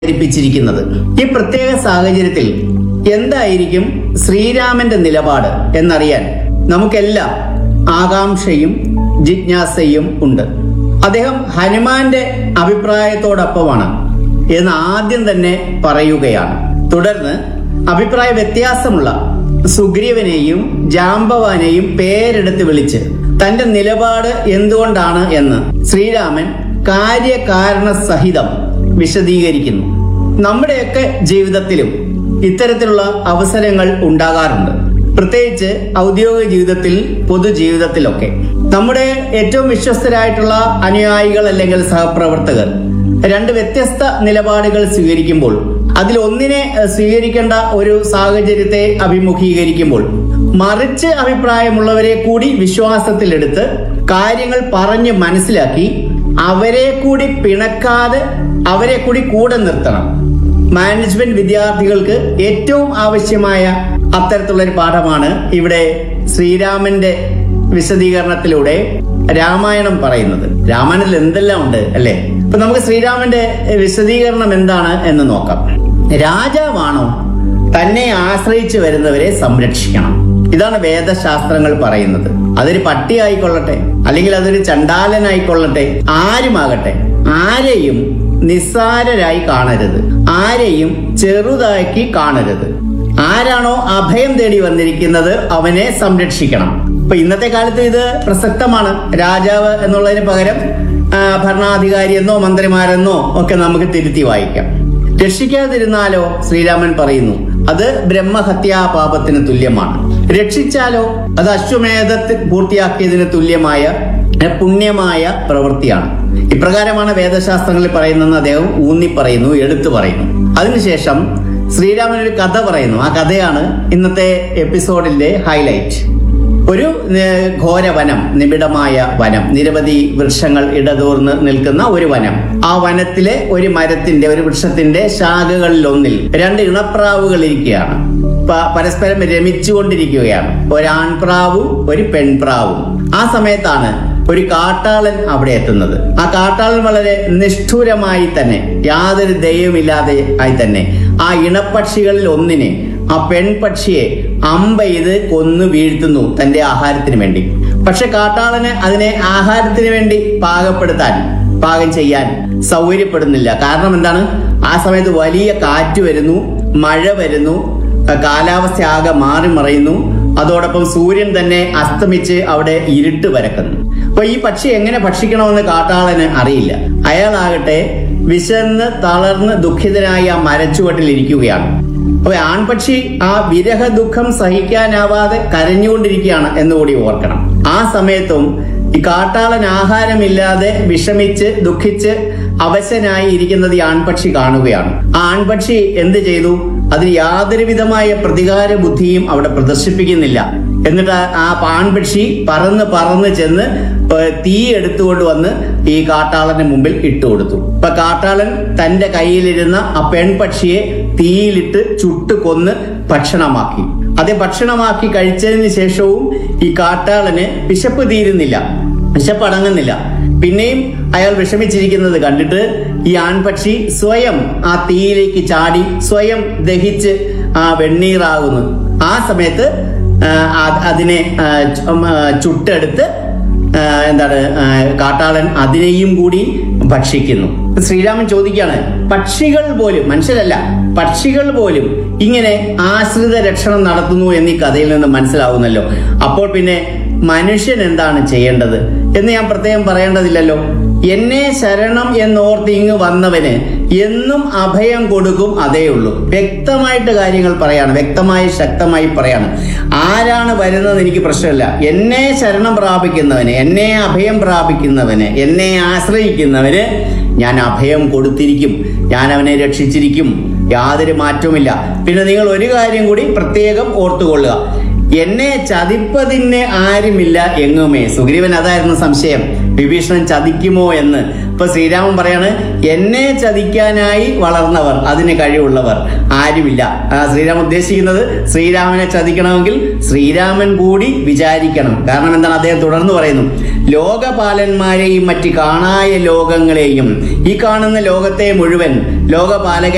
അവതരിപ്പിച്ചിരിക്കുന്നത് ഈ പ്രത്യേക സാഹചര്യത്തിൽ എന്തായിരിക്കും ശ്രീരാമന്റെ നിലപാട് എന്നറിയാൻ നമുക്കെല്ലാം ആകാംക്ഷയും ജിജ്ഞാസയും ഉണ്ട് അദ്ദേഹം ഹനുമാന്റെ അഭിപ്രായത്തോടൊപ്പമാണ് എന്ന് ആദ്യം തന്നെ പറയുകയാണ് തുടർന്ന് അഭിപ്രായ വ്യത്യാസമുള്ള സുഗ്രീവനെയും ജാംബവാനെയും പേരെടുത്ത് വിളിച്ച് തന്റെ നിലപാട് എന്തുകൊണ്ടാണ് എന്ന് ശ്രീരാമൻ കാര്യകാരണ സഹിതം വിശദീകരിക്കുന്നു നമ്മുടെയൊക്കെ ജീവിതത്തിലും ഇത്തരത്തിലുള്ള അവസരങ്ങൾ ഉണ്ടാകാറുണ്ട് പ്രത്യേകിച്ച് ഔദ്യോഗിക ജീവിതത്തിൽ പൊതുജീവിതത്തിലൊക്കെ നമ്മുടെ ഏറ്റവും വിശ്വസ്തരായിട്ടുള്ള അനുയായികൾ അല്ലെങ്കിൽ സഹപ്രവർത്തകർ രണ്ട് വ്യത്യസ്ത നിലപാടുകൾ സ്വീകരിക്കുമ്പോൾ അതിൽ ഒന്നിനെ ഏഹ്, സ്വീകരിക്കേണ്ട ഒരു സാഹചര്യത്തെ അഭിമുഖീകരിക്കുമ്പോൾ മറിച്ച് അഭിപ്രായമുള്ളവരെ കൂടി വിശ്വാസത്തിലെടുത്ത് കാര്യങ്ങൾ പറഞ്ഞ് മനസ്സിലാക്കി അവരെ കൂടി പിണക്കാതെ അവരെ കൂടി കൂടെ നിർത്തണം മാനേജ്മെന്റ് വിദ്യാർത്ഥികൾക്ക് ഏറ്റവും ആവശ്യമായ അത്തരത്തിലുള്ള ഒരു പാഠമാണ് ഇവിടെ ശ്രീരാമന്റെ വിശദീകരണത്തിലൂടെ രാമായണം പറയുന്നത് രാമായണത്തിൽ എന്തെല്ലാം ഉണ്ട് അല്ലെ ഇപ്പൊ നമുക്ക് ശ്രീരാമന്റെ വിശദീകരണം എന്താണ് എന്ന് നോക്കാം രാജാവാണോ തന്നെ ആശ്രയിച്ചു വരുന്നവരെ സംരക്ഷിക്കണം ഇതാണ് വേദശാസ്ത്രങ്ങൾ പറയുന്നത് അതൊരു പട്ടി ആയിക്കൊള്ളട്ടെ അല്ലെങ്കിൽ അതൊരു ചണ്ടാലനായിക്കൊള്ളട്ടെ ആരുമാകട്ടെ ആരെയും നിസ്സാരരായി കാണരുത് ആരെയും ചെറുതാക്കി കാണരുത് ആരാണോ അഭയം തേടി വന്നിരിക്കുന്നത് അവനെ സംരക്ഷിക്കണം ഇപ്പൊ ഇന്നത്തെ കാലത്ത് ഇത് പ്രസക്തമാണ് രാജാവ് എന്നുള്ളതിന് പകരം ആ, ഭരണാധികാരി എന്നോ മന്ത്രിമാരെന്നോ ഒക്കെ നമുക്ക് തിരുത്തി വായിക്കാം രക്ഷിക്കാതിരുന്നാലോ ശ്രീരാമൻ പറയുന്നു അത് ബ്രഹ്മഹത്യാ പാപത്തിന് തുല്യമാണ് രക്ഷിച്ചാലോ അത് അശ്വമേധത്തിൽ പൂർത്തിയാക്കിയതിന് തുല്യമായ ഏ, പുണ്യമായ പ്രവൃത്തിയാണ് ഇപ്രകാരമാണ് വേദശാസ്ത്രങ്ങളിൽ പറയുന്നതെന്ന് അദ്ദേഹം ഊന്നി പറയുന്നു എടുത്തു പറയുന്നു അതിനുശേഷം ശ്രീരാമൻ ഒരു കഥ പറയുന്നു ആ കഥയാണ് ഇന്നത്തെ എപ്പിസോഡിന്റെ ഹൈലൈറ്റ് ഒരു ഏർ, ഘോരവനം നിബിഡമായ വനം നിരവധി വൃക്ഷങ്ങൾ ഇടതൂർന്ന് നിൽക്കുന്ന ഒരു വനം ആ വനത്തിലെ ഒരു മരത്തിന്റെ ഒരു വൃക്ഷത്തിന്റെ ശാഖകളിൽ ഒന്നിൽ രണ്ട് ഇണപ്രാവുകൾ ഇരിക്കുകയാണ് പ- പരസ്പരം രമിച്ചുകൊണ്ടിരിക്കുകയാണ് ഒരാൺപ്രാവും ഒരു പെൺപ്രാവും ആ സമയത്താണ് ഒരു കാട്ടാളൻ അവിടെ എത്തുന്നത് ആ കാട്ടാളൻ വളരെ നിഷ്ഠുരമായി തന്നെ യാതൊരു ദയവുമില്ലാതെ ആയി തന്നെ ആ ഇണപ്പക്ഷികളിൽ ഒന്നിനെ ആ പെൺപക്ഷിയെ അമ്പെയ്ത് കൊന്നു വീഴ്ത്തുന്നു തന്റെ ആഹാരത്തിന് വേണ്ടി പക്ഷെ കാട്ടാളന് അതിനെ ആഹാരത്തിന് വേണ്ടി പാകപ്പെടുത്താൻ പാകം ചെയ്യാൻ സൗകര്യപ്പെടുന്നില്ല കാരണം എന്താണ് ആ സമയത്ത് വലിയ കാറ്റ് വരുന്നു മഴ വരുന്നു ആ കാലാവസ്ഥ ആകെ മാറി മറയുന്നു അതോടൊപ്പം സൂര്യൻ തന്നെ അസ്തമിച്ച് അവിടെ ഇരുട്ട് പരക്കുന്നു അപ്പൊ ഈ പക്ഷി എങ്ങനെ ഭക്ഷിക്കണമെന്ന് കാട്ടാളന് അറിയില്ല അയാളാകട്ടെ വിശന്ന് തളർന്ന് ദുഃഖിതനായി ആ മരച്ചുവട്ടിൽ ഇരിക്കുകയാണ് അപ്പൊ ആൺപക്ഷി ആ വിരഹ ദുഃഖം സഹിക്കാനാവാതെ കരഞ്ഞുകൊണ്ടിരിക്കുകയാണ് എന്നുകൂടി ഓർക്കണം ആ സമയത്തും ഈ കാട്ടാളൻ ആഹാരമില്ലാതെ വിഷമിച്ച് ദുഃഖിച്ച് അവശനായി ഇരിക്കുന്നത് ഈ ആൺപക്ഷി കാണുകയാണ് ആ ആൺപക്ഷി എന്ത് ചെയ്തു അതിന് യാതൊരു വിധമായ പ്രതികാര ബുദ്ധിയും അവിടെ പ്രദർശിപ്പിക്കുന്നില്ല എന്നിട്ട് ആ- ആ ആൺപക്ഷി പറന്ന് പറന്ന് ചെന്ന് ഏഹ് തീ എടുത്തുകൊണ്ട് വന്ന് ഈ കാട്ടാളന്റെ മുമ്പിൽ ഇട്ടു കൊടുത്തു ഇപ്പൊ കാട്ടാളൻ തന്റെ കയ്യിലിരുന്ന ആ പെൺപക്ഷിയെ തീയിലിട്ട് ചുട്ട് കൊന്ന് ഭക്ഷണമാക്കി അതേ ഭക്ഷണമാക്കി കഴിച്ചതിന് ശേഷവും ഈ കാട്ടാളന് വിശപ്പ് തീരുന്നില്ല വിശപ്പ് അടങ്ങുന്നില്ല പിന്നെയും അയാൾ വിഷമിച്ചിരിക്കുന്നത് കണ്ടിട്ട് ഈ ആൺപക്ഷി സ്വയം ആ തീയിലേക്ക് ചാടി സ്വയം ദഹിച്ച് ആ വെണ്ണീറാകുന്നു ആ സമയത്ത് ആ, അത് അതിനെ ആ, ചു- ഉം, ആ, ചുട്ടെടുത്ത് ആ, എന്താണ് ആ, കാട്ടാളൻ അതിനെയും കൂടി ഭക്ഷിക്കുന്നു ശ്രീരാമൻ ചോദിക്കുകയാണ് പക്ഷികൾ പോലും മനുഷ്യരല്ല പക്ഷികൾ പോലും ഇങ്ങനെ ആശ്രിത രക്ഷണം നടത്തുന്നു എന്ന് ഈ കഥയിൽ നിന്ന് മനസ്സിലാവുന്നല്ലോ അപ്പോൾ പിന്നെ മനുഷ്യൻ എന്താണ് ചെയ്യേണ്ടത് എന്ന് ഞാൻ പ്രത്യേകം പറയേണ്ടതില്ലല്ലോ എന്നെ ശരണം എന്നോർത്ത് ഇങ്ങ് വന്നവന് എന്നും അഭയം കൊടുക്കും അതേ ഉള്ളൂ വ്യക്തമായിട്ട് കാര്യങ്ങൾ പറയാണ് വ്യക്തമായി ശക്തമായി പറയാണ് ആരാണ് വരുന്നത് എനിക്ക് പ്രശ്നമില്ല എന്നെ ശരണം പ്രാപിക്കുന്നവന് എന്നെ അഭയം പ്രാപിക്കുന്നവന് എന്നെ ആശ്രയിക്കുന്നവന് ഞാൻ അഭയം കൊടുത്തിരിക്കും ഞാൻ അവനെ രക്ഷിച്ചിരിക്കും യാതൊരു മാറ്റവുമില്ല പിന്നെ നിങ്ങൾ ഒരു കാര്യം കൂടി പ്രത്യേകം ഓർത്തുകൊള്ളുക എന്നെ ചതിപ്പതിന് ആരുമില്ല എങ്ങുമേ സുഗ്രീവൻ അതായിരുന്നു സംശയം വിഭീഷണൻ ചതിക്കുമോ എന്ന് ഇപ്പൊ ശ്രീരാമൻ പറയാണ് എന്നെ ചതിക്കാനായി വളർന്നവർ അതിന് കഴിവുള്ളവർ ആരുമില്ല ആ ശ്രീരാമൻ ഉദ്ദേശിക്കുന്നത് ശ്രീരാമനെ ചതിക്കണമെങ്കിൽ ശ്രീരാമൻ കൂടി വിചാരിക്കണം കാരണം എന്താണ് അദ്ദേഹം തുടർന്ന് പറയുന്നു ലോകപാലന്മാരെയും മറ്റ് കാണായ ലോകങ്ങളെയും ഈ കാണുന്ന ലോകത്തെ മുഴുവൻ ലോകപാലക